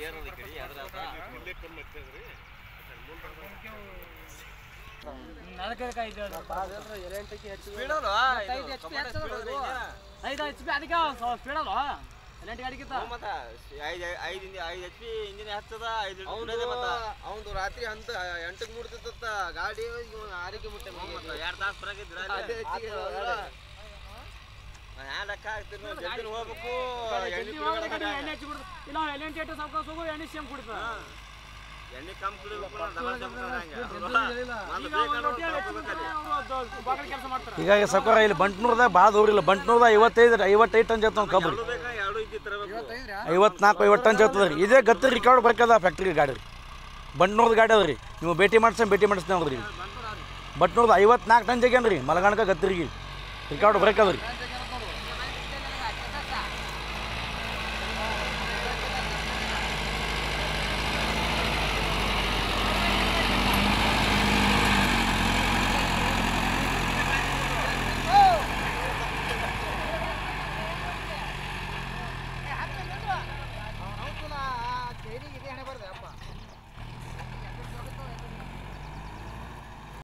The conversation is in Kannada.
ಐದು ಎಚ್ ಪಿ ಅದಕ್ಕೆ ಸ್ಪೀಡ್ ಅಲ್ವಾ ಎಲೆಂಟ್ ಗಾಡಿಗಿಂತ ಅವನು ರಾತ್ರಿ ಅಂತ ಎಂಟಕ್ಕೆ ಮುಡ್ತಿತ್ತ ಗಾಡಿ ಆರಿಗೆ ಮುಟ್ಟೆ ಹೋಗ್ಬೇಕು ಜಲ್ದಿ ಹೋಗ್ಬಿಡು ಕಡೆ, ಎಣ್ಣೆ ಹಚ್ಚಿ ಬಿಡು ಇಲ್ಲ ಎಲೆಂಟ್ ಏಟು ಸಾವ್ಕಾಸ್ ಹೋಗು ಎಣ್ಣೆ ಸೇಮ್ ಕುಡಿತ ಎಣ್ಣೆ ಕಮ್ಮಿ ಕುಡಿಬೇಕು ಈಗ ಒಂದು ರೊಟ್ಟಿ ಹೆಚ್ಚಿಬಿಟ್ರೆ ಅವ್ರು ಬಾಗಿಲು ಕೆಲಸ ಮಾಡ್ತಾರೆ ಹೀಗಾಗಿ ಸಕೋರ ಇಲ್ಲಿ ಬಂಟ್ನೂರ್ದಾಗ ಭಾಳ ದೂರ ಇಲ್ಲ ಬಂಟ್ನೂರ್ದ ಐವತ್ತೈದು ಐವತ್ತೈದು ಟನ್ ಜೊತೆ ಒಂದು ಕಬ್ಬು ರೀ ಎರಡು ಇದ್ದಿ ತರಬೇಕು ಐವತ್ನಾಲ್ಕು ಐವತ್ತು ಟನ್ ಜೊತದ ರೀ ಇದೇ ಗತ್ತು ರಿಕಾರ್ಡ್ ಬರ್ಕದ ಫ್ಯಾಕ್ಟ್ರಿ ಗಾಡಿ ರೀ ಬಂಟ್ನೂರ್ದ ಗಾಡಿ ಅದ ರೀ ನೀವು ಭೇಟಿ ಮಾಡ್ಸಮ್ ಭೇಟಿ ಮಾಡಿಸ್ತೀನಿ ಹೋದ್ರಿ ಬಂಟ್ನೂರ್ದ ಐವತ್ನಾಲ್ಕು ಟನ್ ಜಗ್ಯಾನ ರೀ ಮಲಗಣಕ ಗತ್ತರಿಗೆ ರಿಕಾರ್ಡ್ ಬರ್ಕದ ರೀ